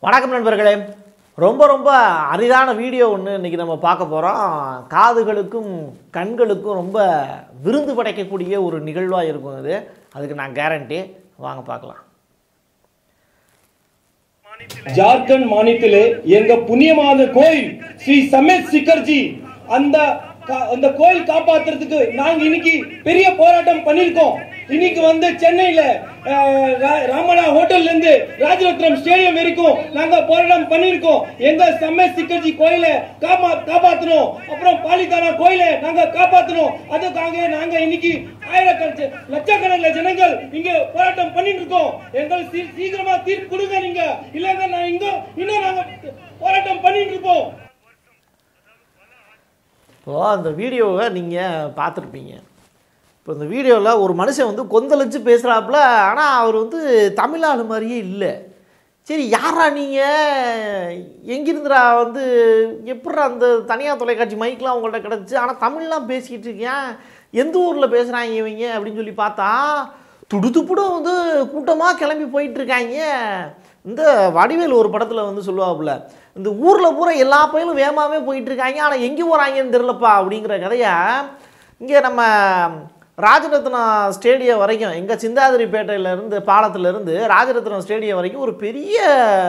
வணக்கம் நண்பர்களே ரொம்ப ரொம்ப அரிதான வீடியோ ஒன்று இன்றைக்கி நம்ம பார்க்க போகிறோம் காதுகளுக்கும் கண்களுக்கும் ரொம்ப விருந்து படைக்கக்கூடிய ஒரு நிகழ்வாக இருக்கும் இது அதுக்கு நான் கேரண்டி வாங்க பார்க்கலாம் ஜார்க்கண்ட் மாநிலத்திலே எங்க புண்ணியமான கோயில் ஸ்ரீ சமேத் சிக்கர்ஜி அந்த கா- அந்த கோயில் காப்பாத்துறதுக்கு நாங்க இன்னைக்கு பெரிய போராட்டம் பண்ணிருக்கோம் இன்னைக்கு வந்து சென்னையில அஹ், ரா- ராமனா ஹோட்டல்ல இருந்து ராஜரத்னம் ஸ்டேடியம் வரைக்கும் நாங்க போராட்டம் பண்ணிருக்கோம் எங்க சமேத் சிக்கர்ஜி கோயிலை காப்பா காப்பாத்தணும் அப்புறம் பாலிதானா கோயிலை நாங்க காப்பாத்தணும் அதுக்காக நாங்க இன்னைக்கு ஆயிரக்கணக்கு லட்சக்கணக்கில் ஜனங்கள் இங்க போராட்டம் பண்ணிட்டு இருக்கோம் எங்களுக்கு சீ- சீக்கிரமா தீர்ப்பு கொடுங்க நீங்க இல்லங்க நான் இங்க இன்னும் நாங்க போராட்டம் பண்ணிட்டு இருப்போம் இப்போ அந்த வீடியோவை நீங்கள் பார்த்துருப்பீங்க இப்போ இந்த வீடியோவில் ஒரு மனுஷன் வந்து கொந்தளிச்சு பேசுகிறாப்புல ஆனால் அவர் வந்து தமிழ்நாடு மாதிரியே இல்லை சரி யாரா நீங்கள் எங்கிருந்துடா வந்து எப்படிடா அந்த தனியார் தொலைக்காட்சி மைக்கெலாம் உங்கள்ட்ட கிடச்சி ஆனால் தமிழ்லாம் பேசிக்கிட்டு இருக்கேன் எந்த ஊரில் பேசுகிறாங்க இவங்க அப்படின்னு சொல்லி பார்த்தா துடுதுப்புடும் வந்து கூட்டமாக கிளம்பி போயிட்டு இருக்காங்க இந்த வடிவேல் ஒரு படத்தில் வந்து சொல்லுவாப்புல இந்த ஊரில் பூரா எல்லா பயிலும் வேகமாகவே போயிட்டு இருக்காங்க ஆனால் எங்கே போகிறாங்கன்னு தெரிலப்பா அப்படிங்கிற கதையை இங்கே நம்ம ராஜரத்னம் ஸ்டேடியம் வரைக்கும் எங்கள் சிந்தாதிரிப்பேட்டையிலேருந்து பாலத்திலேருந்து ராஜரத்னம் ஸ்டேடியம் வரைக்கும் ஒரு பெரிய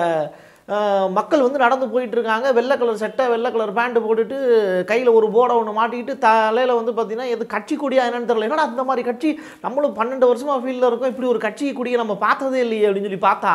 அஹ், மக்கள் வந்து நடந்து போயிட்டு இருக்காங்க வெள்ளை கலர் சட்டை வெள்ளை கலர் பேண்ட் போட்டுட்டு கையில் ஒரு போர்டை ஒன்று மாட்டிக்கிட்டு தலையில் வந்து பார்த்தீங்கன்னா எது கட்சி கொடியா என்னன்னு தெரியல என்னடா அந்த மாதிரி கட்சி நம்மளும் பன்னெண்டு வருஷமாக ஃபீல்டில் இருக்கோம் இப்படி ஒரு கட்சி கொடியை நம்ம பார்த்ததே இல்லையே அப்படின்னு சொல்லி பார்த்தா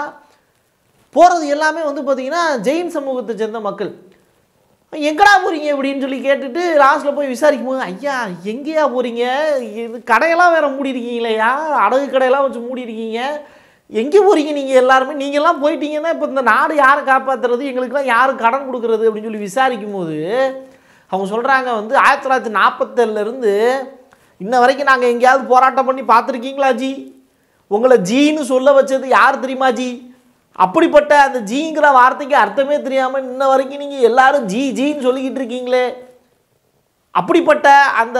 போகிறது எல்லாமே வந்து பார்த்தீங்கன்னா ஜெயின் சமூகத்தை சேர்ந்த மக்கள் எங்கடா போகிறீங்க அப்படின்னு சொல்லி கேட்டுட்டு லாஸ்ட்டில் போய் விசாரிக்கும் போது ஐயா எங்கேயா போகிறீங்க இது கடையெல்லாம் வேற மூடி இருக்கீங்களேயா அடகு கடையெல்லாம் வச்சு மூடி இருக்கீங்க எங்கே போகிறீங்க நீங்கள் எல்லாருமே நீங்கள்லாம் போயிட்டீங்கன்னா இப்போ இந்த நாடு யாரை காப்பாற்றுறது எங்களுக்கெல்லாம் யார் கடன் கொடுக்குறது அப்படின்னு சொல்லி விசாரிக்கும் போது அவங்க சொல்கிறாங்க வந்து ஆயிரத்தி தொள்ளாயிரத்தி நாற்பத்தேழுலேருந்து இன்ன வரைக்கும் நாங்கள் எங்கேயாவது போராட்டம் பண்ணி பார்த்துருக்கீங்களா ஜி உங்களை ஜீன்னு சொல்ல வச்சது யார் தெரியுமா ஜி அப்படிப்பட்ட அந்த ஜீங்கிற வார்த்தைக்கு அர்த்தமே தெரியாமல் இன்ன வரைக்கும் நீங்கள் எல்லாரும் ஜி ஜின்னு சொல்லிக்கிட்டு இருக்கீங்களே அப்படிப்பட்ட அந்த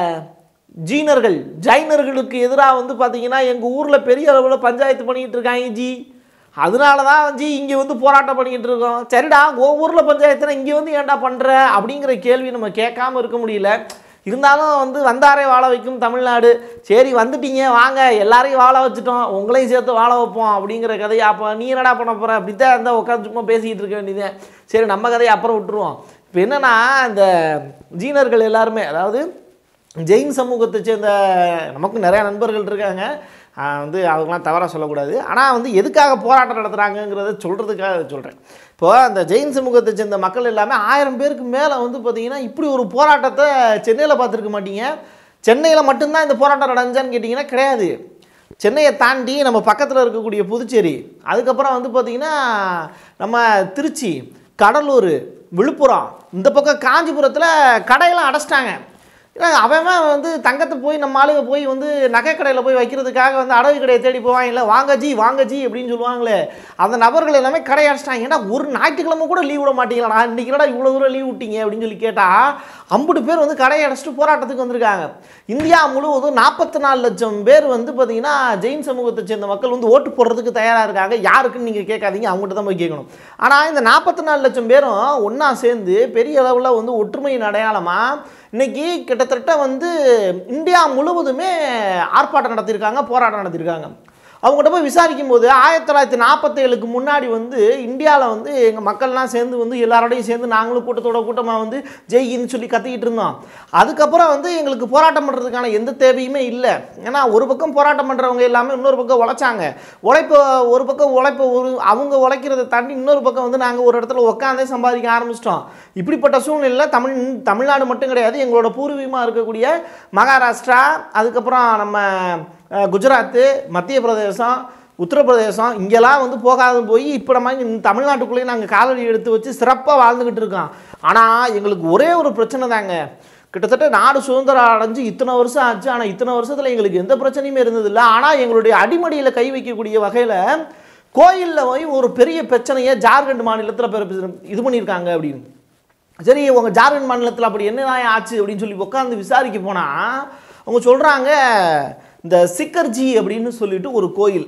ஜீனர்கள் ஜைனர்களுக்கு எதிராக வந்து பார்த்தீங்கன்னா எங்கள் ஊரில் பெரிய அளவில் பஞ்சாயத்து பண்ணிக்கிட்டு இருக்காங்க ஜி அதனால தான் ஜி இங்கே வந்து போராட்டம் பண்ணிக்கிட்டு இருக்கோம் சரிடா உன் ஊரில் பஞ்சாயத்துனா இங்கே வந்து ஏன்டா பண்ணுற அப்படிங்கிற கேள்வி நம்ம கேட்காம இருக்க முடியல இருந்தாலும் வந்து வந்தாரே வாழ வைக்கும் தமிழ்நாடு சரி வந்துட்டீங்க வாங்க எல்லாரையும் வாழ வச்சுட்டோம் உங்களையும் சேர்த்து வாழ வைப்போம் அப்படிங்கிற கதையை அப்போ நீ என்னடா பண்ண போகிற அப்படி தான் இருந்தால் உட்காந்து சும்மா பேசிக்கிட்டு இருக்க வேண்டியது சரி நம்ம கதையை அப்புறம் விட்டுருவோம் இப்போ என்னன்னா இந்த ஜீனர்கள் எல்லாருமே அதாவது ஜெயின் சமூகத்தை சேர்ந்த நமக்கு நிறையா நண்பர்கள் இருக்காங்க ஆஹ் வந்து அவங்களாம் தவறாக சொல்லக்கூடாது ஆனால் வந்து எதுக்காக போராட்டம் நடத்துகிறாங்கங்கிறத சொல்கிறதுக்காக சொல்கிறேன் இப்போ அந்த ஜெயின் சமூகத்தை சேர்ந்த மக்கள் எல்லாமே ஆயிரம் பேருக்கு மேலே வந்து பார்த்திங்கன்னா இப்படி ஒரு போராட்டத்தை சென்னையில் பார்த்துருக்க மாட்டீங்க சென்னையில் மட்டும்தான் இந்த போராட்டம் நடந்துச்சான்னு கேட்டிங்கன்னா கிடையாது சென்னையை தாண்டி நம்ம பக்கத்தில் இருக்கக்கூடிய புதுச்சேரி அதுக்கப்புறம் வந்து பார்த்திங்கன்னா நம்ம திருச்சி கடலூர் விழுப்புரம் இந்த பக்கம் காஞ்சிபுரத்தில் கடையெல்லாம் அடைச்சிட்டாங்க ஏன்னா அவன் அவன் வந்து தங்கத்தை போய் நம்ம ஆளுங்க போய் வந்து நகை கடையில் போய் வைக்கிறதுக்காக வந்து அடகு கடையை தேடி போவாங்கல்ல வாங்க ஜி வாங்க ஜி அப்படின்னு சொல்லுவாங்களே அந்த நபர்கள் எல்லாமே கடை அடைச்சிட்டாங்க ஏன்னா ஒரு ஞாயிற்றுக்கிழமை கூட லீவ் விட மாட்டீங்களா இன்றைக்கி என்னடா இவ்வளோ தூரம் லீவ் விட்டீங்க அப்படின்னு சொல்லி கேட்டால் ஐம்பது பேர் வந்து கடையை அடைச்சிட்டு போராட்டத்துக்கு வந்திருக்காங்க இந்தியா முழுவதும் நாற்பத்தி நாலு லட்சம் பேர் வந்து பார்த்தீங்கன்னா ஜெயின் சமூகத்தை சேர்ந்த மக்கள் வந்து ஓட்டு போடுறதுக்கு தயாராக இருக்காங்க யாருக்குன்னு நீங்கள் கேட்காதீங்க அவங்ககிட்ட தான் போய் கேட்கணும் ஆனால் இந்த நாற்பத்தி நாலு லட்சம் பேரும் ஒன்றா சேர்ந்து பெரிய அளவில் வந்து ஒற்றுமையின் அடையாளமாக இன்னைக்கு கிட்டத்தட்ட வந்து இந்தியா முழுவதுமே ஆர்ப்பாட்டம் நடத்தியிருக்காங்க போராட்டம் நடத்தியிருக்காங்க அவங்ககிட்ட போய் விசாரிக்கும் போது ஆயிரத்தி தொள்ளாயிரத்தி நாற்பத்தேழுக்கு முன்னாடி வந்து இந்தியாவில் வந்து எங்கள் மக்கள்லாம் சேர்ந்து வந்து எல்லாரோடையும் சேர்ந்து நாங்களும் கூட்டத்தோட கூட்டமாக வந்து ஜெயின்னு சொல்லி கத்திக்கிட்டு இருந்தோம் அதுக்கப்புறம் வந்து எங்களுக்கு போராட்டம் பண்ணுறதுக்கான எந்த தேவையுமே இல்லை ஏன்னா ஒரு பக்கம் போராட்டம் பண்ணுறவங்க எல்லாமே இன்னொரு பக்கம் உழைச்சாங்க உழைப்ப ஒரு பக்கம் உழைப்ப ஒரு அவங்க உழைக்கிறத தாண்டி இன்னொரு பக்கம் வந்து நாங்கள் ஒரு இடத்துல உட்காந்தே சம்பாதிக்க ஆரம்பிச்சிட்டோம் இப்படிப்பட்ட சூழ்நிலையில் தமிழ் தமிழ்நாடு மட்டும் கிடையாது எங்களோட பூர்வீகமாக இருக்கக்கூடிய மகாராஷ்டிரா அதுக்கப்புறம் நம்ம அஹ், குஜராத்து மத்திய பிரதேசம் உத்தரப்பிரதேசம் இங்கெல்லாம் வந்து போகாத போய் இப்போ நம்ம இங்க தமிழ்நாட்டுக்குள்ளேயே நாங்கள் காலடி எடுத்து வச்சு சிறப்பாக வாழ்ந்துக்கிட்டு இருக்கோம் ஆனால் எங்களுக்கு ஒரே ஒரு பிரச்சனை தாங்க கிட்டத்தட்ட நாடு சுதந்திரம் அடைஞ்சு இத்தனை வருஷம் ஆச்சு ஆனால் இத்தனை வருஷத்தில் எங்களுக்கு எந்த பிரச்சனையுமே இருந்ததில்லை ஆனால் எங்களுடைய அடிமடியில் கை வைக்கக்கூடிய வகையில் கோயிலில் போய் ஒரு பெரிய பிரச்சனையை ஜார்க்கண்ட் மாநிலத்தில் பிறப்பு- இது பண்ணியிருக்காங்க அப்படின்னு சரி உங்கள் ஜார்க்கண்ட் மாநிலத்தில் அப்படி என்ன ஆச்சு அப்படின்னு சொல்லி உட்காந்து விசாரிக்க போனால் அவங்க சொல்கிறாங்க இந்த சிக்கர்ஜி அப்படின்னு சொல்லிட்டு ஒரு கோயில்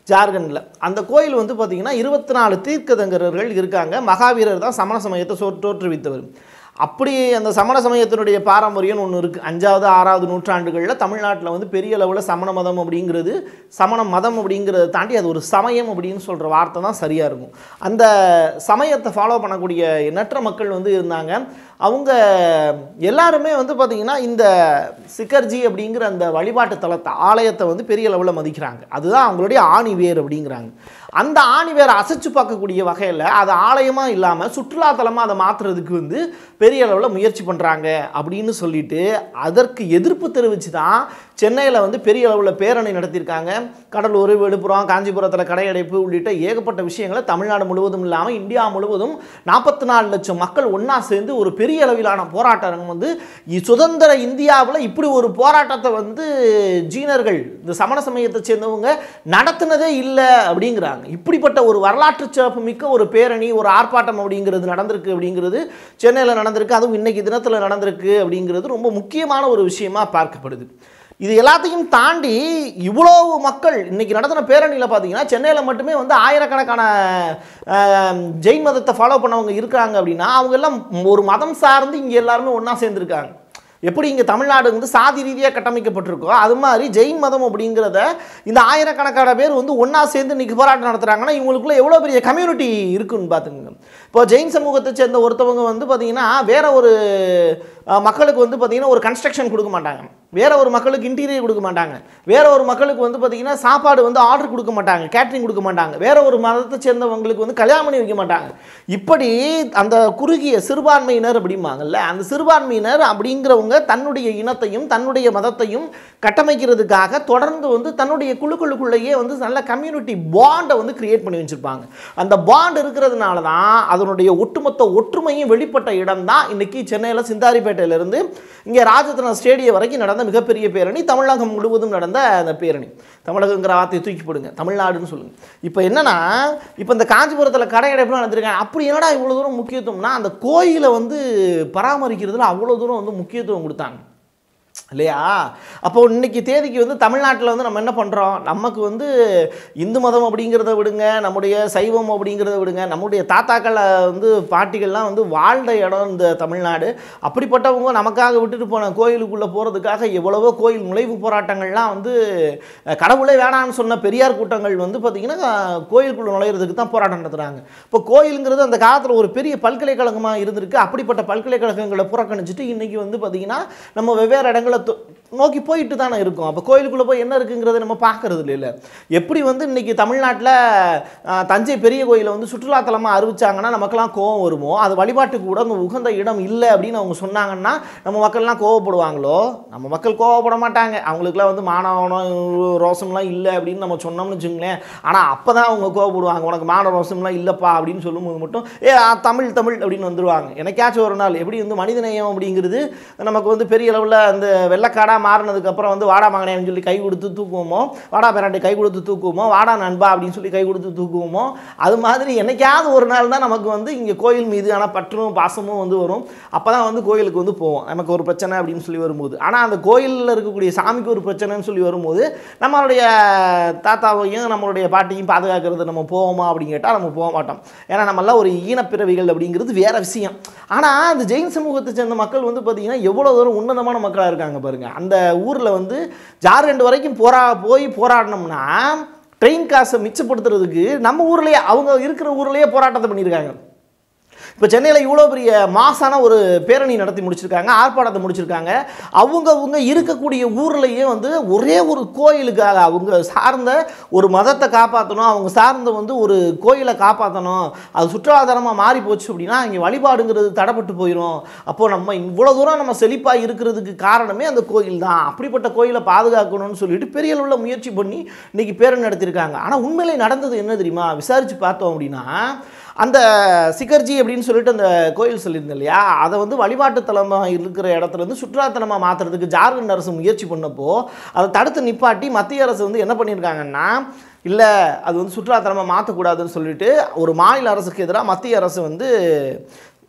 ஜார்க்கண்டில் அந்த கோயில் வந்து பார்த்திங்கன்னா இருபத்தி நாலு தீர்க்கதங்கரர்கள் இருக்காங்க மகாவீரர் தான் சமண சமயத்தை சோ தோற்றுவித்தவர் அப்படி அந்த சமண சமயத்தினுடைய பாரம்பரியம்னு ஒன்று இருக்குது அஞ்சாவது ஆறாவது நூற்றாண்டுகளில் தமிழ்நாட்டில் வந்து பெரிய அளவில் சமண மதம் அப்படிங்கிறது சமண மதம் அப்படிங்கிறத தாண்டி அது ஒரு சமயம் அப்படின்னு சொல்கிற வார்த்தை தான் சரியாக இருக்கும் அந்த சமயத்தை ஃபாலோ பண்ணக்கூடிய எண்ணற்ற மக்கள் வந்து இருந்தாங்க அவங்க எல்லாருமே வந்து பார்த்திங்கன்னா இந்த சிக்கர்ஜி அப்படிங்கிற அந்த வழிபாட்டு தலத்தை ஆலயத்தை வந்து பெரிய அளவில் மதிக்கிறாங்க அதுதான் அவங்களுடைய ஆணி வேர் அப்படிங்கிறாங்க அந்த ஆணி வேரை அசைச்சு பார்க்கக்கூடிய வகையில் அது ஆலயமாக இல்லாமல் சுற்றுலாத்தலமாக அதை மாற்றுறதுக்கு வந்து பெரிய அளவில் முயற்சி பண்ணுறாங்க அப்படின்னு சொல்லிட்டு அதற்கு எதிர்ப்பு தெரிவித்து தான் சென்னையில் வந்து பெரிய அளவில் பேரணி நடத்தியிருக்காங்க கடலூர் விழுப்புரம் காஞ்சிபுரத்தில் கடையடைப்பு உள்ளிட்ட ஏகப்பட்ட விஷயங்களை தமிழ்நாடு முழுவதும் இல்லாமல் இந்தியா முழுவதும் நாற்பத்தி நாலு லட்சம் மக்கள் ஒன்றா சேர்ந்து ஒரு பெரிய அளவிலான போராட்டம் வந்து இ- சுதந்திர இந்தியாவில் இப்படி ஒரு போராட்டத்தை வந்து ஜீனர்கள் இந்த சமண சமயத்தை சேர்ந்தவங்க நடத்துனதே இல்லை அப்படிங்கிறாங்க இப்படிப்பட்ட ஒரு வரலாற்று சிறப்பு மிக்க ஒரு பேரணி ஒரு ஆர்ப்பாட்டம் அப்படிங்கிறது நடந்திருக்கு அப்படிங்கிறது சென்னையில் நடந்திருக்கு அதுவும் இன்னைக்கு தினத்தில் நடந்திருக்கு அப்படிங்கிறது ரொம்ப முக்கியமான ஒரு விஷயமா பார்க்கப்படுது இது எல்லாத்தையும் தாண்டி இவ்வளோ மக்கள் இன்னைக்கு நடத்தின பேரணியில் பார்த்தீங்கன்னா சென்னையில் மட்டுமே வந்து ஆயிரக்கணக்கான ஆம், ஜெயின் மதத்தை ஃபாலோ பண்ணவங்க இருக்காங்க அப்படின்னா அவங்க எல்லாம் ஒரு மதம் சார்ந்து இங்கே எல்லாருமே ஒன்றா சேர்ந்துருக்காங்க எப்படி இங்கே தமிழ்நாடு வந்து சாதி ரீதியாக கட்டமைக்கப்பட்டிருக்கோ அது மாதிரி ஜெயின் மதம் அப்படிங்கிறத இந்த ஆயிரக்கணக்கான பேர் வந்து ஒன்றா சேர்ந்து இன்னைக்கு போராட்டம் நடத்துகிறாங்கன்னா இவங்களுக்குள்ள எவ்வளோ பெரிய கம்யூனிட்டி இருக்குன்னு பார்த்துங்க இப்போ ஜெயின் சமூகத்தை சேர்ந்த ஒருத்தவங்க வந்து பார்த்தீங்கன்னா வேற ஒரு அஹ், மக்களுக்கு வந்து பார்த்தீங்கன்னா ஒரு கன்ஸ்ட்ரக்ஷன் கொடுக்க மாட்டாங்க வேற ஒரு மக்களுக்கு இன்டீரியர் கொடுக்க மாட்டாங்க வேற ஒரு மக்களுக்கு வந்து பார்த்தீங்கன்னா சாப்பாடு வந்து ஆர்டர் கொடுக்க மாட்டாங்க கேட்ரிங் கொடுக்க மாட்டாங்க வேற ஒரு மதத்தை சேர்ந்தவங்களுக்கு வந்து கல்யாணம் பண்ணி வைக்க மாட்டாங்க இப்படி அந்த குறுகிய சிறுபான்மையினர் அப்படிம்பாங்கல்ல அந்த சிறுபான்மையினர் அப்படிங்கிறவங்க தன்னுடைய இனத்தையும் தன்னுடைய மதத்தையும் கட்டமைக்கிறதுக்காக தொடர்ந்து வந்து தன்னுடைய குழுக்களுக்குள்ளேயே வந்து நல்ல கம்யூனிட்டி பாண்டை வந்து கிரியேட் பண்ணி வச்சிருப்பாங்க அந்த பாண்ட் இருக்கிறதுனால தான் அதனுடைய ஒட்டுமொத்த ஒற்றுமையும் வெளிப்பட்ட இடம் தான் இன்னைக்கு சென்னையில் சிந்தாரிப்பேட்டையிலிருந்து இங்கே ராஜரத்ன ஸ்டேடியம் வரைக்கும் நடந்த மிகப்பெரிய பேரணி தமிழகம் முழுவதும் நடந்த அந்த பேரணி தமிழகங்கிற வார்த்தையை தூக்கி போடுங்க தமிழ்நாடுன்னு சொல்லுங்க இப்போ என்னன்னா இப்போ இந்த காஞ்சிபுரத்தில் கடை அடைப்புலாம் நடந்திருக்காங்க அப்படி என்னடா இவ்வளோ தூரம் முக்கியத்துவம்னா அந்த கோயிலை வந்து பராமரிக்கிறதுல அவ்வளோ தூரம் வந்து முக்கியத்துவம் கொடுத்தாங்க இல்லையா அப்போ இன்னைக்கு தேதிக்கு வந்து தமிழ்நாட்டில் வந்து நம்ம என்ன பண்ணுறோம் நமக்கு வந்து இந்து மதம் அப்படிங்கிறத விடுங்க நம்முடைய சைவம் அப்படிங்கிறத விடுங்க நம்முடைய தாத்தாக்களை வந்து பாட்டிகள்லாம் வந்து வாழ்ந்த இடம் இந்த தமிழ்நாடு அப்படிப்பட்டவங்க நமக்காக விட்டுட்டு போன கோயிலுக்குள்ளே போகிறதுக்காக எவ்வளவோ கோயில் நுழைவு போராட்டங்கள்லாம் வந்து அஹ், கடவுளே வேணான்னு சொன்ன பெரியார் கூட்டங்கள் வந்து பார்த்திங்கன்னா கோயிலுக்குள்ளே நுழையிறதுக்கு தான் போராட்டம் நடத்துகிறாங்க இப்போ கோயிலுங்கிறது அந்த காலத்தில் ஒரு பெரிய பல்கலைக்கழகமாக இருந்திருக்கு அப்படிப்பட்ட பல்கலைக்கழகங்களை புறக்கணிச்சிட்டு இன்றைக்கி வந்து பார்த்திங்கன்னா நம்ம வெவ்வேறு இடங்களை தொ- நோக்கி போயிட்டு தானே இருக்கும் அப்போ கோயிலுக்குள்ளே போய் என்ன இருக்குங்கிறத நம்ம பார்க்கறது இல்லை எப்படி வந்து இன்னைக்கு தமிழ்நாட்டில் தஞ்சை பெரிய கோயிலை வந்து சுற்றுலாத்தலமாக அறிவிச்சாங்கன்னா நமக்கெல்லாம் கோவம் வருமோ அது வழிபாட்டுக்கு கூட அந்த உகந்த இடம் இல்லை அப்படின்னு அவங்க சொன்னாங்கன்னா நம்ம மக்கள்லாம் கோவப்படுவாங்களோ நம்ம மக்கள் கோவப்பட மாட்டாங்க அவங்களுக்குலாம் வந்து மானவனம் ரோசம்லாம் இல்லை அப்படின்னு நம்ம சொன்னோம்னு வச்சுங்களேன் ஆனால் அப்போ தான் அவங்க கோவப்படுவாங்க உனக்கு மான ரோசம்லாம் இல்லைப்பா அப்படின்னு சொல்லும்போது மட்டும் ஏ ஆ, தமிழ் தமிழ் அப்படின்னு வந்துருவாங்க எனக்காச்சும் ஒரு நாள் எப்படி வந்து மனிதநேயம் அப்படிங்கிறது நமக்கு வந்து பெரிய அளவில் அந்த வெள்ளக்காடாக மாறினதுக்கப்புறம் வந்து வாடா மகனேன்னு சொல்லி கை கொடுத்து தூக்குவோமோ வாடா பேராண்டி கை கொடுத்து தூக்குவோமோ வாடா நண்பா அப்படின்னு சொல்லி கை கொடுத்து தூக்குவோமோ அது மாதிரி என்னைக்காவது ஒரு நாள் தான் நமக்கு வந்து இங்கே கோயில் மீதான பற்றும் பாசமும் வந்து வரும் அப்போ தான் வந்து கோயிலுக்கு வந்து போவோம் நமக்கு ஒரு பிரச்சனை அப்படின்னு சொல்லி வரும்போது ஆனால் அந்த கோயிலில் இருக்கக்கூடிய சாமிக்கு ஒரு பிரச்சனைன்னு சொல்லி வரும்போது நம்மளுடைய தாத்தாவையும் நம்மளுடைய பாட்டியும் பாதுகாக்கிறது நம்ம போவோமா அப்படின்னு கேட்டால் நம்ம போக மாட்டோம் ஏன்னா நம்மளாம் ஒரு ஈனப்பிறவிகள் அப்படிங்கிறது வேற விஷயம் ஆனால் அந்த ஜெயின் சமூகத்தை சேர்ந்த மக்கள் வந்து பார்த்திங்கன்னா எவ்வளோ தூரம் உன்னதமான மக்களாக இருக்காங்க பாருங்கள் அந்த ஊரில் வந்து ஜார்க்கண்ட் வரைக்கும் போரா போய் போராடினோம்னா ட்ரெயின் காசை மிச்சப்படுத்துறதுக்கு நம்ம ஊர்லேயே அவங்க இருக்கிற ஊர்லேயே போராட்டத்தை பண்ணியிருக்காங்க இப்போ சென்னையில் இவ்வளோ பெரிய மாசான ஒரு பேரணி நடத்தி முடிச்சிருக்காங்க ஆர்ப்பாட்டத்தை முடிச்சிருக்காங்க அவங்க அவங்க இருக்கக்கூடிய ஊர்லேயே வந்து ஒரே ஒரு கோயிலுக்காக அவங்க சார்ந்த ஒரு மதத்தை காப்பாற்றணும் அவங்க சார்ந்த வந்து ஒரு கோயிலை காப்பாற்றணும் அது சுற்றுலாதாரமாக மாறி போச்சு அப்படின்னா இங்கே வழிபாடுங்கிறது தடைப்பட்டு போயிடும் அப்போது நம்ம இவ்வளோ தூரம் நம்ம செழிப்பாக இருக்கிறதுக்கு காரணமே அந்த கோயில் தான் அப்படிப்பட்ட கோயிலை பாதுகாக்கணும்னு சொல்லிட்டு பெரிய அளவில் முயற்சி பண்ணி இன்னைக்கு பேரணி நடத்தியிருக்காங்க ஆனால் உண்மையிலே நடந்தது என்ன தெரியுமா விசாரித்து பார்த்தோம் அப்படின்னா அந்த சிகர்ஜி அப்படின்னு சொல்லிட்டு அந்த கோயில் சொல்லியிருந்தேன் இல்லையா அதை வந்து வழிபாட்டு தலமாக இருக்கிற இடத்துல இருந்து சுற்றுலாத்தலமாக மாற்றுறதுக்கு ஜார்க்கண்ட் அரசு முயற்சி பண்ணப்போ அதை தடுத்து நிப்பாட்டி மத்திய அரசு வந்து என்ன பண்ணியிருக்காங்கன்னா இல்லை அது வந்து சுற்றுலாத்தலமாக மாற்றக்கூடாதுன்னு சொல்லிட்டு ஒரு மாநில அரசுக்கு எதிராக மத்திய அரசு வந்து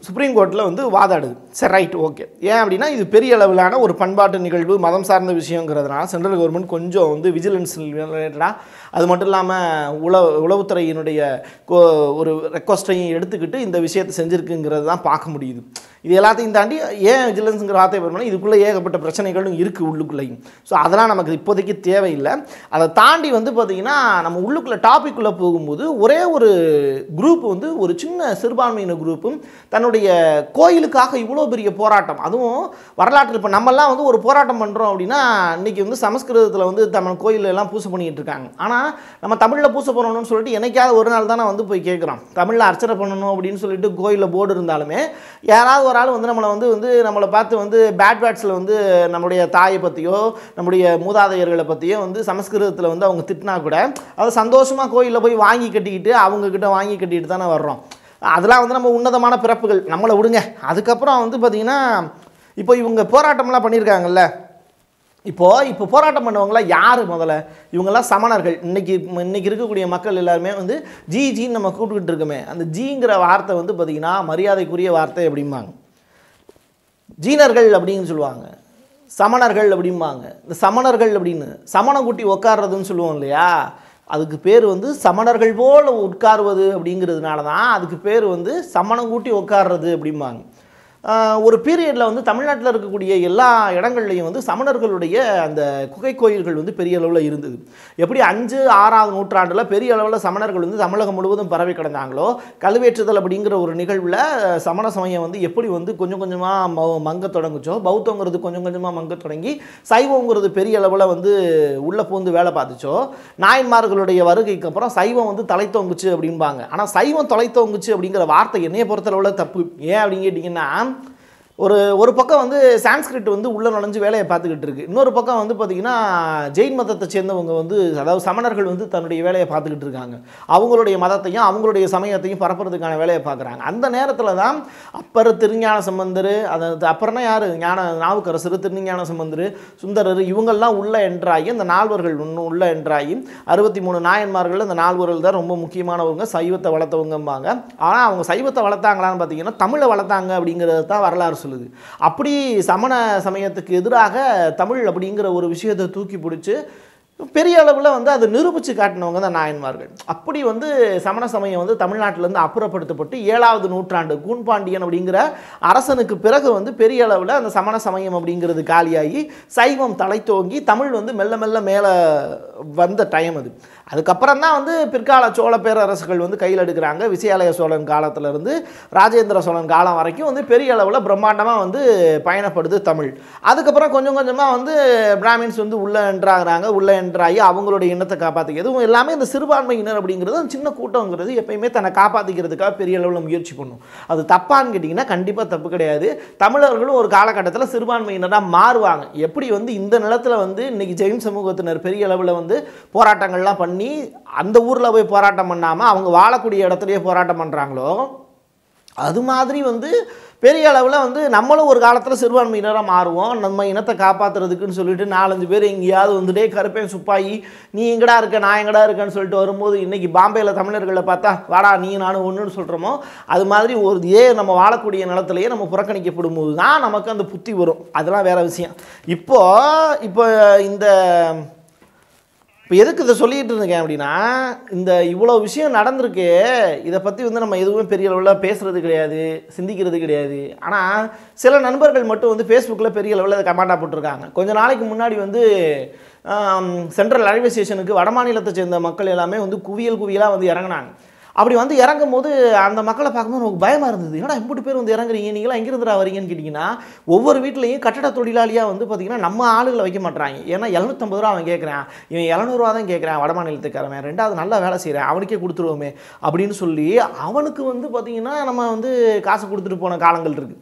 சுப்ரீம் கோர்ட்டில் வந்து வாதாடுது சரி ரைட் ஓகே ஏன் அப்படின்னா இது பெரிய அளவிலான ஒரு பண்பாட்டு நிகழ்வு மதம் சார்ந்த விஷயங்கிறதுனால சென்ட்ரல் கவர்மெண்ட் கொஞ்சம் வந்து விஜிலன்ஸ் ரிலேட்டடாக அது மட்டும் இல்லாமல் உளவு உளவுத்துறையினுடைய கோ- ஒரு ரெக்வஸ்ட்டையும் எடுத்துக்கிட்டு இந்த விஷயத்தை செஞ்சுருக்குங்கிறது தான் பார்க்க முடியுது இது எல்லாத்தையும் தாண்டி ஏன் விஜிலன்ஸுங்கிற வார்த்தை பண்ணால் இதுக்குள்ளே ஏகப்பட்ட பிரச்சனைகளும் இருக்குது உள்ளுக்குள்ளேயும் ஸோ அதெல்லாம் நமக்கு இப்போதைக்கு தேவையில்லை அதை தாண்டி வந்து பார்த்திங்கன்னா நம்ம உள்ளுக்குள்ளே டாபிக்குள்ளே போகும்போது ஒரே ஒரு குரூப் வந்து ஒரு சின்ன சிறுபான்மையின குரூப்பும் தன்னுடைய கோயிலுக்காக இவ்வளோ பெரிய போராட்டம் அதுவும் வரலாற்றில் இப்போ நம்மெல்லாம் வந்து ஒரு போராட்டம் பண்ணுறோம் அப்படின்னா இன்றைக்கி வந்து சமஸ்கிருதத்தில் வந்து தமிழ் கோயில் எல்லாம் பூசை பண்ணிக்கிட்டு இருக்காங்க ஆனால் நம்ம தமிழில் பூசை பண்ணணும்னு சொல்லிட்டு என்னைக்காவது ஒரு நாள் தானே வந்து போய் கேட்குறோம் தமிழில் அர்ச்சனை பண்ணணும் அப்படின்னு சொல்லிட்டு கோயிலில் போர்டு இருந்தாலுமே யாராவது ஒரு ஆள் வந்து நம்மளை வந்து வந்து நம்மளை பார்த்து வந்து பேட் வேர்ட்ஸில் வந்து நம்முடைய தாயை பற்றியோ நம்முடைய மூதாதையர்களை பற்றியோ வந்து சமஸ்கிருதத்தில் வந்து அவங்க திட்டினா கூட அதை சந்தோஷமாக கோயிலில் போய் வாங்கி கட்டிக்கிட்டு அவங்கக்கிட்ட வாங்கி கட்டிட்டு தானே வர்றோம் அதெல்லாம் வந்து நம்ம உன்னதமான பிறப்புகள் நம்மளை விடுங்க அதுக்கப்புறம் வந்து பார்த்திங்கன்னா இப்போ இவங்க போராட்டம்லாம் பண்ணியிருக்காங்கல்ல இப்போ இப்போ போராட்டம் பண்ணவங்களாம் யார் முதல்ல இவங்கெல்லாம் சமணர்கள் இன்னைக்கு இன்னைக்கு இருக்கக்கூடிய மக்கள் எல்லாருமே வந்து ஜி ஜின்னு நம்ம கூப்பிட்டுக்கிட்டு இருக்கோமே அந்த ஜிங்கிற வார்த்தை வந்து பார்த்திங்கன்னா மரியாதைக்குரிய வார்த்தை அப்படிம்பாங்க ஜீனர்கள் அப்படின்னு சொல்லுவாங்க சமணர்கள் அப்படிம்பாங்க இந்த சமணர்கள் அப்படின்னு சமணம் குட்டி உட்கார்றதுன்னு சொல்லுவோம் இல்லையா அதுக்கு பேர் வந்து சமணர்கள் போல் உட்காருவது அப்படிங்கிறதுனால தான் அதுக்கு பேர் வந்து சமணம் கூட்டி உட்கார்றது அப்படிம்பாங்க ஆஹ் ஒரு பீரியடில் வந்து தமிழ்நாட்டில் இருக்கக்கூடிய எல்லா இடங்கள்லையும் வந்து சமணர்களுடைய அந்த குகை கோயில்கள் வந்து பெரிய அளவில் இருந்தது எப்படி அஞ்சு ஆறாவது நூற்றாண்டில் பெரிய அளவில் சமணர்கள் வந்து தமிழகம் முழுவதும் பரவி கிடந்தாங்களோ கழுவேற்றுதல் அப்படிங்கிற ஒரு நிகழ்வில் சமண சமயம் வந்து எப்படி வந்து கொஞ்சம் கொஞ்சமாக மங்க தொடங்குச்சோ பௌத்தங்கிறது கொஞ்சம் கொஞ்சமாக மங்க தொடங்கி சைவங்கிறது பெரிய அளவில் வந்து உள்ளே பூந்து வேலை பார்த்துச்சோ நாயன்மார்களுடைய வருகைக்கு அப்புறம் சைவம் வந்து தலைத்தோங்குச்சு அப்படிம்பாங்க ஆனால் சைவம் தலைத்தோங்குச்சு அப்படிங்கிற வார்த்தை என்னைய பொறுத்தளவில் தப்பு ஏன் அப்படின்னு கேட்டிங்கன்னா ஒரு ஒரு பக்கம் வந்து சான்ஸ்கிரிட் வந்து உள்ள நுழைஞ்சு வேலையை பார்த்துக்கிட்டு இருக்கு இன்னொரு பக்கம் வந்து பார்த்திங்கன்னா ஜெயின் மதத்தை சேர்ந்தவங்க வந்து அதாவது சமணர்கள் வந்து தன்னுடைய வேலையை பார்த்துக்கிட்டு இருக்காங்க அவங்களுடைய மதத்தையும் அவங்களுடைய சமயத்தையும் பரப்புறதுக்கான வேலையை பார்க்குறாங்க அந்த நேரத்தில் தான் அப்பர் திருஞான சம்பந்தர் அது அப்புறம்னா யார் ஞான நாவுக்கரசர் திருஞான சம்பந்தர் சுந்தரர் இவங்கெல்லாம் உள்ள என்ட்ராகி அந்த நால்வர்கள் இன்னும் உள்ள என்ட்ராகி அறுபத்தி மூணு நாயன்மார்கள் அந்த நால்வர்கள் தான் ரொம்ப முக்கியமானவங்க சைவத்தை வளர்த்தவங்கம்பாங்க ஆனால் அவங்க சைவத்தை வளர்த்தாங்களான்னு பார்த்தீங்கன்னா தமிழை வளர்த்தாங்க அப்படிங்கிறது தான் வரலாறு சொல்லுது அப்படி சமண சமயத்துக்கு எதிராக தமிழ் அப்படிங்கிற ஒரு விஷயத்தை தூக்கி பிடிச்சி பெரிய அளவில் வந்து அதை நிரூபித்து காட்டினவங்க தான் நாயன்மார்கள் அப்படி வந்து சமண சமயம் வந்து தமிழ்நாட்டிலேருந்து அப்புறப்படுத்தப்பட்டு ஏழாவது நூற்றாண்டு கூன்பாண்டியன் அப்படிங்கிற அரசனுக்கு பிறகு வந்து பெரிய அளவில் அந்த சமண சமயம் அப்படிங்கிறது காலியாகி சைவம் தலைத்தோங்கி தமிழ் வந்து மெல்ல மெல்ல மேலே வந்த டைம் அது அதுக்கப்புறம் தான் வந்து பிற்கால சோழ பேரரசுகள் வந்து கையில் எடுக்கிறாங்க விசயாலய சோழன் காலத்துல இருந்து ராஜேந்திர சோழன் காலம் வரைக்கும் வந்து பெரிய அளவில் பிரம்மாண்டமாக வந்து பயணப்படுது தமிழ் அதுக்கப்புறம் கொஞ்சம் கொஞ்சமாக வந்து பிராமின்ஸ் வந்து உள்ளே என்ட்ராகிறாங்க உள்ளே என்ட்ராகி அவங்களுடைய இனத்தை காப்பாற்றி எதுவும் எல்லாமே இந்த சிறுபான்மையினர் அப்படிங்கிறது அந்த சின்ன கூட்டங்கிறது எப்பயுமே தன்னை காப்பாற்றிக்கிறதுக்காக பெரிய அளவில் முயற்சி பண்ணும் அது தப்பான்னு கேட்டிங்கன்னா கண்டிப்பாக தப்பு கிடையாது தமிழர்களும் ஒரு காலகட்டத்தில் சிறுபான்மையினராக மாறுவாங்க எப்படி வந்து இந்த நிலத்தில் வந்து இன்னைக்கு ஜெயின் சமூகத்தினர் பெரிய அளவில் வந்து போராட்டங்கள்லாம் பண்ணி அந்த ஊரில் போய் போராட்டம் பண்ணாமல் அவங்க வாழக்கூடிய இடத்துலையே போராட்டம் பண்ணுறாங்களோ அது மாதிரி வந்து பெரிய அளவில் வந்து நம்மளும் ஒரு காலத்தில் சிறுபான்மையினராக மாறுவோம் நம்ம இனத்தை காப்பாற்றுறதுக்குன்னு சொல்லிட்டு நாலஞ்சு பேர் எங்கேயாவது வந்துட்டே கருப்பேன் சுப்பாயி நீ எங்கடா இருக்க நான் எங்கடா இருக்கேன்னு சொல்லிட்டு வரும்போது இன்றைக்கி பாம்பேயில் தமிழர்களை பார்த்தா வாடா நீ நானும் ஒன்றுன்னு சொல்கிறோமோ அது மாதிரி ஒரு இதே நம்ம வாழக்கூடிய நிலத்திலேயே நம்ம புறக்கணிக்கப்படும் போது தான் நமக்கு அந்த புத்தி வரும் அதெல்லாம் வேறு விஷயம் இப்போ இப்போ இந்த இப்போ எதுக்கு இதை சொல்லிட்டு இருக்கேன் அப்படின்னா இந்த இவ்வளோ விஷயம் நடந்திருக்கு இதை பற்றி வந்து நம்ம எதுவுமே பெரிய அளவில் பேசுகிறது கிடையாது சிந்திக்கிறது கிடையாது ஆனால் சில நண்பர்கள் மட்டும் வந்து ஃபேஸ்புக்கில் பெரிய அளவில் அதை கமெண்டாக போட்டிருக்காங்க கொஞ்ச நாளைக்கு முன்னாடி வந்து சென்ட்ரல் ரயில்வே ஸ்டேஷனுக்கு வடமாநிலத்தை சேர்ந்த மக்கள் எல்லாமே வந்து குவியல் குவியலாக வந்து இறங்குனாங்க அப்படி வந்து இறங்கும் போது அந்த மக்களை பார்க்கும்போது நமக்கு பயமாக இருந்தது ஏன்னா இம்புட்டு பேர் வந்து இறங்குறீங்க நீங்களாம் எங்கிருந்துடா வரீங்கன்னு கேட்டிங்கன்னா ஒவ்வொரு வீட்லேயும் கட்டட தொழிலாளியாக வந்து பார்த்திங்கன்னா நம்ம ஆளுகளை வைக்க மாட்றாங்க ஏன்னா எழுநூத்தம்பது ரூபா அவன் கேட்குறான் இவன் எழுநூறுவா தான் கேட்குறான் வட மாநிலத்துக்காரன் ரெண்டாவது நல்லா வேலை செய்கிறேன் அவனுக்கே கொடுத்துருவோமே அப்படின்னு சொல்லி அவனுக்கு வந்து பார்த்திங்கன்னா நம்ம வந்து காசு கொடுத்துட்டு போன காலங்கள் இருக்குது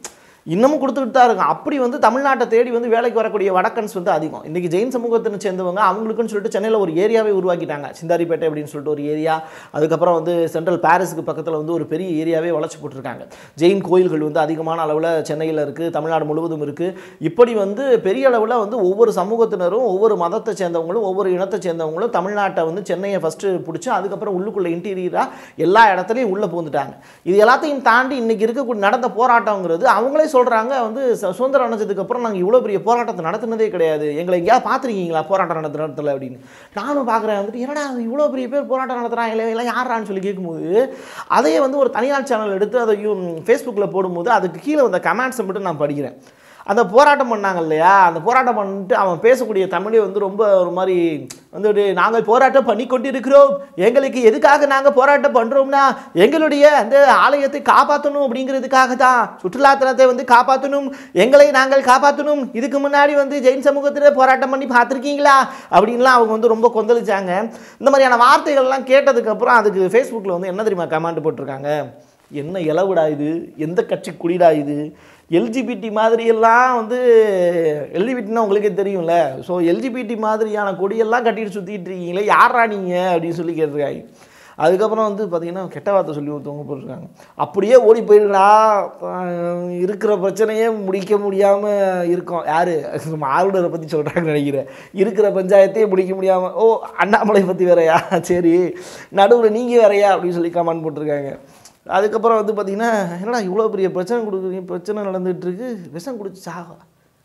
இன்னமும் கொடுத்துக்கிட்டு தான் இருக்கும் அப்படி வந்து தமிழ்நாட்டை தேடி வந்து வேலைக்கு வரக்கூடிய வடக்கன்ஸ் வந்து அதிகம் இன்றைக்கி ஜெயின் சமூகத்தினை சேர்ந்தவங்க அவங்களுக்குன்னு சொல்லிட்டு சென்னையில் ஒரு ஏரியாவே உருவாக்கிட்டாங்க சிந்தாரிப்பேட்டை அப்படின்னு சொல்லிட்டு ஒரு ஏரியா அதுக்கப்புறம் வந்து சென்ட்ரல் பாரிஸுக்கு பக்கத்தில் வந்து ஒரு பெரிய ஏரியாவே வளர்ச்சி போட்டிருக்காங்க ஜெயின் கோயில்கள் வந்து அதிகமான அளவில் சென்னையில் இருக்குது தமிழ்நாடு முழுவதும் இருக்குது இப்படி வந்து பெரிய அளவில் வந்து ஒவ்வொரு சமூகத்தினரும் ஒவ்வொரு மதத்தை சேர்ந்தவங்களும் ஒவ்வொரு இனத்தை சேர்ந்தவங்களும் தமிழ்நாட்டை வந்து சென்னையை ஃபஸ்ட்டு பிடிச்சி அதுக்கப்புறம் உள்ளுக்குள்ளே இன்டீரியராக எல்லா இடத்துலையும் உள்ளே பூந்துட்டாங்க இது எல்லாத்தையும் தாண்டி இன்றைக்கி இருக்கக்கூடிய நடந்த போராட்டங்கிறது அவங்களே சொல்கிறாங்க வந்து சு- சுதந்திரம் அடைஞ்சதுக்கு அப்புறம் நாங்கள் இவ்வளோ பெரிய போராட்டத்தை நடத்துனதே கிடையாது எங்களை எங்கேயாவது பார்த்துருக்கீங்களா போராட்டம் நடத்துகிற இடத்துல அப்படின்னு நானும் பார்க்குறேன் வந்துட்டு என்னடா அது இவ்வளோ பெரிய பேர் போராட்டம் நடத்துகிறாங்க எல்லாம் யாரான்னு சொல்லி கேட்கும்போது அதையே வந்து ஒரு தனியார் சேனல் எடுத்து அதை ஃபேஸ்புக்கில் போடும்போது அதுக்கு கீழே வந்த கமெண்ட்ஸை மட்டும் நான் படிக்கிறேன் அந்த போராட்டம் பண்ணாங்க இல்லையா அந்த போராட்டம் பண்ணிட்டு அவன் பேசக்கூடிய தமிழே வந்து ரொம்ப ஒரு மாதிரி வந்துட்டு நாங்கள் போராட்டம் பண்ணி கொண்டிருக்கிறோம் எங்களுக்கு எதுக்காக நாங்கள் போராட்டம் பண்ணுறோம்னா எங்களுடைய அந்த ஆலயத்தை காப்பாற்றணும் அப்படிங்கிறதுக்காக தான் சுற்றுலாத்தலத்தை வந்து காப்பாற்றணும் எங்களை நாங்கள் காப்பாற்றணும் இதுக்கு முன்னாடி வந்து ஜெயின் சமூகத்தில் போராட்டம் பண்ணி பார்த்துருக்கீங்களா அப்படின்லாம் அவங்க வந்து ரொம்ப கொந்தளிச்சாங்க இந்த மாதிரியான வார்த்தைகள்லாம் கேட்டதுக்கப்புறம் அதுக்கு ஃபேஸ்புக்கில் வந்து என்ன தெரியுமா கமெண்ட் போட்டிருக்காங்க என்ன இலவுடா இது எந்த கட்சி குடிடா இது எல்ஜிபிடி மாதிரியெல்லாம் வந்து எல்ஜிபிடினா உங்களுக்கே தெரியும்ல ஸோ எல்ஜிபிடி மாதிரியான கொடியெல்லாம் கட்டிட்டு சுற்றிட்டு இருக்கீங்களே யாரா நீங்கள் அப்படின்னு சொல்லி கேட்டிருக்காங்க அதுக்கப்புறம் வந்து பார்த்தீங்கன்னா கெட்ட வார்த்தை சொல்லி ஒருத்தவங்க போட்டிருக்காங்க அப்படியே ஓடி போயிடுடா அஹ் இருக்கிற பிரச்சனையே முடிக்க முடியாமல் இருக்கோம் யார் ஆளுநரை பற்றி சொல்கிறாங்கன்னு நினைக்கிறேன் இருக்கிற பஞ்சாயத்தையே முடிக்க முடியாமல் ஓ அண்ணாமலை பற்றி வேறையா சரி நடுவில் நீங்கள் வேறையா அப்படின்னு சொல்லி கமெண்ட் போட்டிருக்காங்க அதுக்கப்புறம் வந்து பார்த்தீங்கன்னா என்னடா இவ்வளோ பெரிய பிரச்சனை கொடுக்குறீங்க பிரச்சனை நடந்துகிட்டு இருக்கு விஷம் குடிச்சு சாவா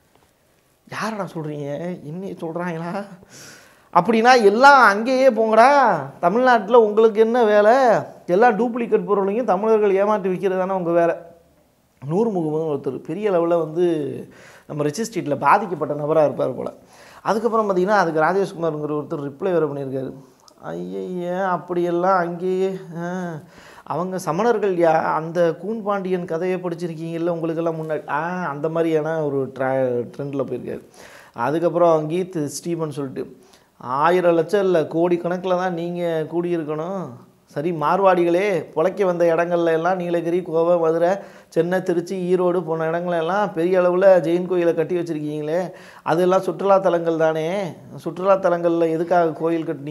யாரடா சொல்கிறீங்க இன்னி சொல்கிறாங்களா அப்படின்னா எல்லாம் அங்கேயே போங்கடா தமிழ்நாட்டில் உங்களுக்கு என்ன வேலை எல்லா டூப்ளிகேட் பொருளையும் தமிழர்கள் ஏமாற்றி விற்கிறது தானே உங்கள் வேலை நூறு முகமும் ஒருத்தர் பெரிய லெவலில் வந்து நம்ம ரிச்சி ஸ்ட்ரீட்டில் பாதிக்கப்பட்ட நபராக இருப்பார் போல் அதுக்கப்புறம் பார்த்தீங்கன்னா அதுக்கு ராஜேஷ்குமார்ங்கிற ஒருத்தர் ரிப்ளை வேறு பண்ணியிருக்காரு ஐயய்ய அப்படியெல்லாம் அங்கேயே ஆ, அவங்க சமணர்கள் யா அந்த கூன் பாண்டியன் கதையை படிச்சிருக்கீங்கல்ல உங்களுக்கெல்லாம் முன்னாடி ஆ அந்த மாதிரியான ஒரு ட்ரா ட்ரெண்டில் போயிருக்காரு அதுக்கப்புறம் கீத் ஸ்டீபன் சொல்லிட்டு ஆயிரம் லட்சம் இல்லை கோடிக்கணக்கில் தான் நீங்கள் கூடியிருக்கணும் சரி மார்வாடிகளே பொழைக்க வந்த இடங்கள்ல எல்லாம் நீலகிரி கோவை மதுரை சென்னை திருச்சி ஈரோடு போன இடங்கள்ல எல்லாம் பெரிய அளவில் ஜெயின் கோயிலை கட்டி வச்சுருக்கீங்களே அதெல்லாம் சுற்றுலாத்தலங்கள் தானே சுற்றுலாத்தலங்களில் எதுக்காக கோயில் கட்டி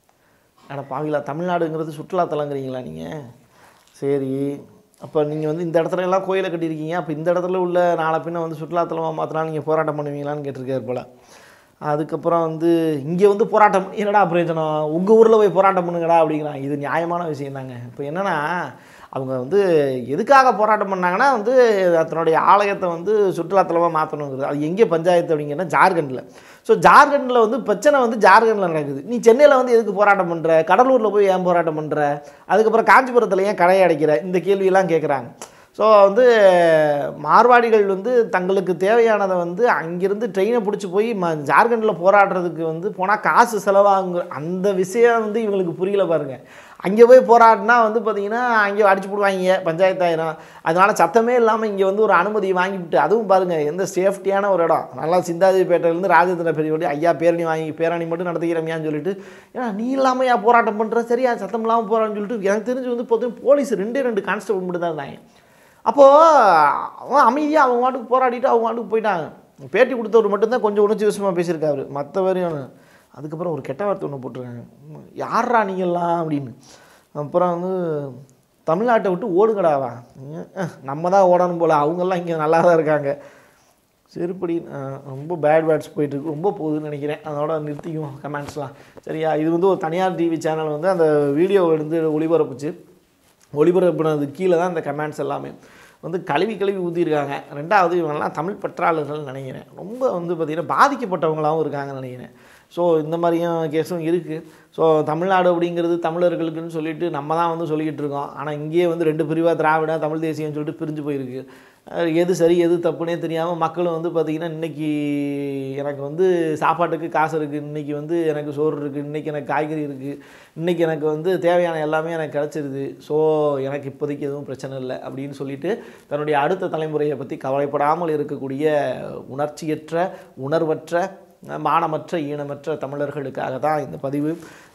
அட பாவிலா தமிழ்நாடுங்கிறது சுற்றுலாத்தலங்கிறீங்களா நீங்கள் சரி அப்போ நீங்கள் வந்து இந்த இடத்துல எல்லாம் கோயிலை கட்டியிருக்கீங்க அப்போ இந்த இடத்துல உள்ள நாளை பின்ன வந்து சுற்றுலாத்தலமாக மாற்றினா நீங்கள் போராட்டம் பண்ணுவீங்களான்னு கேட்டிருக்காரு போல் அதுக்கப்புறம் வந்து இங்கே வந்து போராட்டம் என்னடா பிரயோஜனம் உங்கள் ஊரில் போய் போராட்டம் பண்ணுங்கடா அப்படிங்கிறாங்க இது நியாயமான விஷயம் தாங்க இப்போ என்னென்னா அவங்க வந்து எதுக்காக போராட்டம் பண்ணாங்கன்னா வந்து தன்னுடைய ஆலயத்தை வந்து சுற்றுலாத்தலமாக மாற்றணுங்கிறது அது எங்கே பஞ்சாயத்து அப்படிங்கன்னா ஜார்க்கண்டில் ஸோ ஜார்க்கண்டில் வந்து பிரச்சனை வந்து ஜார்க்கண்டில் நடக்குது நீ சென்னையில் வந்து எதுக்கு போராட்டம் பண்ணுற கடலூரில் போய் ஏன் போராட்டம் பண்ணுற அதுக்கப்புறம் காஞ்சிபுரத்தில் ஏன் கடையை அடைக்கிற இந்த கேள்வியெல்லாம் கேட்குறாங்க ஸோ வந்து மார்வாடிகள் வந்து தங்களுக்கு தேவையானதை வந்து அங்கிருந்து ட்ரெயினை பிடிச்சி போய் ம ஜார்க்கண்டில் போராடுறதுக்கு வந்து போனால் காசு செலவாகுங்க அந்த விஷயம் வந்து இவங்களுக்கு புரியல பாருங்கள் அங்கே போய் போராடினா வந்து பார்த்தீங்கன்னா அங்கே அடிச்சு போடுவாங்க பஞ்சாயத்தாயிரம் அதனால சத்தமே இல்லாமல் இங்கே வந்து ஒரு அனுமதி வாங்கிவிட்டு அதுவும் பாருங்கள் எந்த சேஃப்டியான ஒரு இடம் நல்லா சிந்தாதிப்பேட்டையிலேருந்து ராஜேந்திர பெரியவடி ஐயா பேரணி வாங்கி பேரணி மட்டும் நடத்திக்கிறோமியான்னு சொல்லிட்டு ஏன்னா நீ இல்லாமல் ஏன் போராட்டம் பண்ணுற சரியா சத்தம் இல்லாமல் போகிறான்னு சொல்லிட்டு எனக்கு தெரிஞ்சு வந்து பார்த்தீங்கன்னா போலீஸ் ரெண்டே ரெண்டு கான்ஸ்டபிள் மட்டும் தான் இருந்தாங்க அப்போது அவன் அமைதியாக அவங்க மாட்டுக்கு போராடிட்டு அவங்க மாட்டுக்கு போயிட்டாங்க பேட்டி கொடுத்தவர் மட்டும்தான் கொஞ்சம் உணர்ச்சி விஷயமாக பேசியிருக்காரு மற்றவரையும் அதுக்கப்புறம் ஒரு கெட்ட வார்த்தை ஒன்று போட்டிருக்காங்க யாரா நீங்கள்லாம் அப்படின்னு அப்புறம் வந்து தமிழ்நாட்டை விட்டு ஓடுங்கடாவா அஹ், நம்ம தான் ஓடணும் போல் அவங்கெல்லாம் இங்கே நல்லா தான் இருக்காங்க செருப்படி அஹ், ரொம்ப பேட் வேர்ட்ஸ் போயிட்டுருக்கு ரொம்ப போகுதுன்னு நினைக்கிறேன் அதோட நிறுத்திக்கும் கமெண்ட்ஸ்லாம் சரியா இது வந்து ஒரு தனியார் டிவி சேனல் வந்து அந்த வீடியோ எடுத்து ஒளிபரப்புச்சு ஒளிபரப்புனது கீழே தான் இந்த கமெண்ட்ஸ் எல்லாமே வந்து கழுவி கழுவி ஊற்றிருக்காங்க ரெண்டாவது இவங்கெல்லாம் தமிழ் பற்றாளர்கள் நினைக்கிறேன் ரொம்ப வந்து பார்த்திங்கன்னா பாதிக்கப்பட்டவங்களாகவும் இருக்காங்கன்னு நினைக்கிறேன் ஸோ இந்த மாதிரியும் கேஸும் இருக்குது ஸோ தமிழ்நாடு அப்படிங்கிறது தமிழர்களுக்குன்னு சொல்லிட்டு நம்ம தான் வந்து சொல்லிக்கிட்டு இருக்கோம் ஆனால் இங்கேயே வந்து ரெண்டு பிரிவாக திராவிட தமிழ் தேசியம்னு சொல்லிட்டு பிரிஞ்சு போயிருக்கு அஹ் எது சரி எது தப்புனே தெரியாமல் மக்களும் வந்து பார்த்திங்கன்னா இன்றைக்கி எனக்கு வந்து சாப்பாட்டுக்கு காசு இருக்குது இன்றைக்கி வந்து எனக்கு சோறு இருக்குது இன்றைக்கி எனக்கு காய்கறி இருக்குது இன்றைக்கி எனக்கு வந்து தேவையான எல்லாமே எனக்கு கிடச்சிருது ஸோ எனக்கு இப்போதைக்கு எதுவும் பிரச்சனை இல்லை அப்படின்னு சொல்லிட்டு தன்னுடைய அடுத்த தலைமுறையை பற்றி கவலைப்படாமல் இருக்கக்கூடிய உணர்ச்சியற்ற உணர்வற்ற மானமற்ற ஈனமற்ற தமிழர்களுக்காக தான் இந்த பதிவு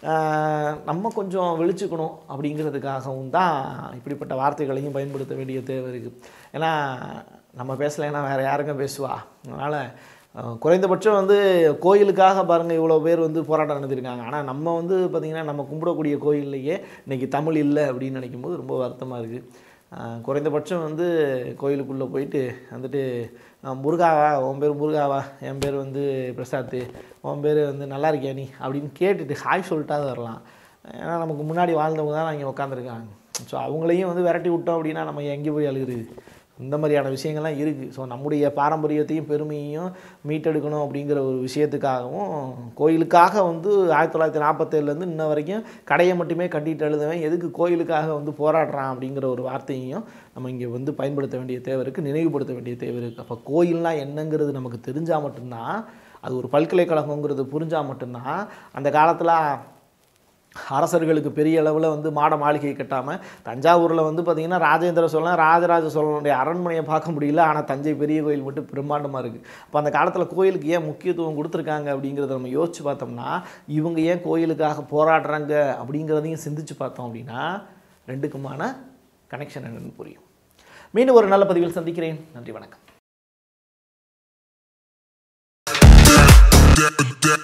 ஆஹ் நம்ம கொஞ்சம் விழிச்சுக்கணும் அப்படிங்கிறதுக்காகவும் தான் இப்படிப்பட்ட வார்த்தைகளையும் பயன்படுத்த வேண்டிய தேவை இருக்குது ஏன்னா நம்ம பேசலைன்னா வேறு யாருங்க பேசுவா அதனால் அஹ், குறைந்தபட்சம் வந்து கோயிலுக்காக பாருங்கள் இவ்வளோ பேர் வந்து போராட்டம் நடத்திருக்காங்க ஆனால் நம்ம வந்து பார்த்திங்கன்னா நம்ம கும்பிடக்கூடிய கோயில்லையே இன்றைக்கி தமிழ் இல்லை அப்படின்னு நினைக்கும் போது ரொம்ப வருத்தமாக இருக்குது ஆஹ் குறைந்தபட்சம் வந்து கோயிலுக்குள்ளே போயிட்டு வந்துட்டு ஆஹ் முருகாவா உன் பேர் முருகாவா என் பேர் வந்து பிரசாத் உன் பேர் வந்து நல்லா இருக்கியா நீ அப்படின்னு கேட்டுட்டு ஹாய் சொல்லிட்டாது வரலாம் ஏன்னா நமக்கு முன்னாடி வாழ்ந்தவங்க தான் இங்கே உட்காந்துருக்காங்க ஸோ அவங்களையும் வந்து விரட்டி விட்டோம் அப்படின்னா நம்ம எங்கே போய் அழுகுறது இந்த மாதிரியான விஷயங்கள்லாம் இருக்குது ஸோ நம்முடைய பாரம்பரியத்தையும் பெருமையையும் மீட்டெடுக்கணும் அப்படிங்கிற ஒரு விஷயத்துக்காகவும் கோயிலுக்காக வந்து ஆயிரத்தி தொள்ளாயிரத்தி நாற்பத்தேழுலேருந்து இன்ன வரைக்கும் கடையை மட்டுமே கட்டிட்டு எழுதுவேன் எதுக்கு கோயிலுக்காக வந்து போராடுறான் அப்படிங்கிற ஒரு வார்த்தையையும் நம்ம இங்கே வந்து பயன்படுத்த வேண்டிய தேவை இருக்குது நினைவுபடுத்த வேண்டிய தேவை இருக்குது அப்போ கோயில்னால் என்னங்கிறது நமக்கு தெரிஞ்சால் மட்டும்தான் அது ஒரு பல்கலைக்கழகங்கிறது புரிஞ்சால் மட்டும்தான் அந்த காலத்தில் அரசர்களுக்கு பெரிய அளவில் வந்து மாட மாளிகை கட்டாமல் தஞ்சாவூரில் வந்து பார்த்திங்கன்னா ராஜேந்திர சோழன் ராஜராஜ சோழனுடைய அரண்மனையை பார்க்க முடியல ஆனால் தஞ்சை பெரிய கோயில் மட்டும் பிரம்மாண்டமாக இருக்குது அப்போ அந்த காலத்தில் கோயிலுக்கு ஏன் முக்கியத்துவம் கொடுத்துருக்காங்க அப்படிங்கிறத நம்ம யோசித்து பார்த்தோம்னா இவங்க ஏன் கோயிலுக்காக போராடுறாங்க அப்படிங்கிறதையும் சிந்திச்சு பார்த்தோம் அப்படின்னா ரெண்டுக்குமான கனெக்ஷன் என்னன்னு புரியும் மீண்டும் ஒரு நல்ல பதிவில் சந்திக்கிறேன் நன்றி வணக்கம்